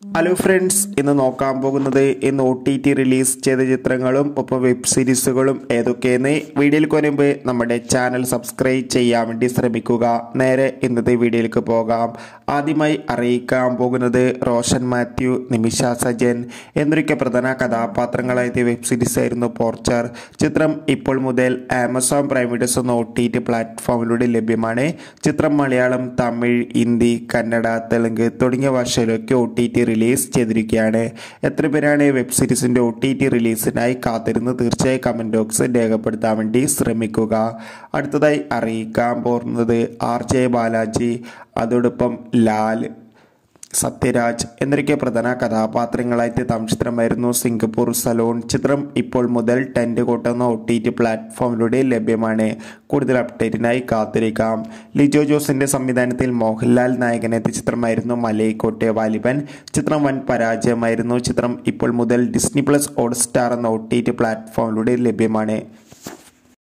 hello friends ഇന്ന് നോക്കാൻ പോകുന്നത് ഇന്ന് ഒ ടി ടി റിലീസ് ചെയ്ത ചിത്രങ്ങളും ഒപ്പം വെബ് സീരീസുകളും ഏതൊക്കെയെന്ന് വീഡിയോയിൽ കൊനുമ്പ് നമ്മുടെ ചാനൽ സബ്സ്ക്രൈബ് ചെയ്യാൻ വേണ്ടി ശ്രമിക്കുക നേരെ ഇന്നത്തെ വീഡിയോയിലേക്ക് പോകാം ആദ്യമായി അറിയിക്കാൻ പോകുന്നത് റോഷൻ മാത്യു നിമിഷ സജൻ എന്നൊക്കെ പ്രധാന കഥാപാത്രങ്ങളായ വെബ് സീരീസ് ആയിരുന്നു പോർച്ചർ ചിത്രം ഇപ്പോൾ മുതൽ ആമസോൺ പ്രൈം വീഡിയോസ് എന്ന ഒ ടി ടി പ്ലാറ്റ്ഫോമിലൂടെ ലഭ്യമാണ് ചിത്രം മലയാളം തമിഴ് ഹിന്ദി കന്നഡ തെലുങ്ക് തുടങ്ങിയ ഭാഷയിലൊക്കെ ഒ ടി ടി റിലീസ് ചെയ്തിരിക്കുകയാണ് എത്ര പേരാണ് വെബ് സീരീസിൻ്റെ ഒ ടി ടി റിലീസിനായി കാത്തിരുന്ന് തീർച്ചയായും കമൻറ്റ് ബോക്സ് രേഖപ്പെടുത്താൻ വേണ്ടി ശ്രമിക്കുക അടുത്തതായി അറിയിക്കാൻ പോകുന്നത് ആർ ജെ ബാലാജി അതോടൊപ്പം ലാൽ സത്യരാജ് എന്നൊക്കെ പ്രധാന കഥാപാത്രങ്ങളായിട്ട് തമിഴ് ചിത്രമായിരുന്നു സിംഗപ്പൂർ സലോൺ ചിത്രം ഇപ്പോൾ മുതൽ ടെൻറ്റ് കോട്ടെന്ന ഒ ടി ടി പ്ലാറ്റ്ഫോമിലൂടെ ലഭ്യമാണ് കൂടുതൽ അപ്ഡേറ്റിനായി കാത്തിരിക്കാം ലിജോ ജോസിന്റെ സംവിധാനത്തിൽ മോഹൻലാൽ നായകനെത്തിയ ചിത്രമായിരുന്നു മലൈക്കോട്ടെ വാലിബൻ ചിത്രം വൻ പരാജയമായിരുന്നു ചിത്രം ഇപ്പോൾ മുതൽ ഡിസ്നി പ്ലസ് ഹോട്ട്സ്റ്റാർ എന്ന ഒ ടി ടി പ്ലാറ്റ്ഫോമിലൂടെ ലഭ്യമാണ്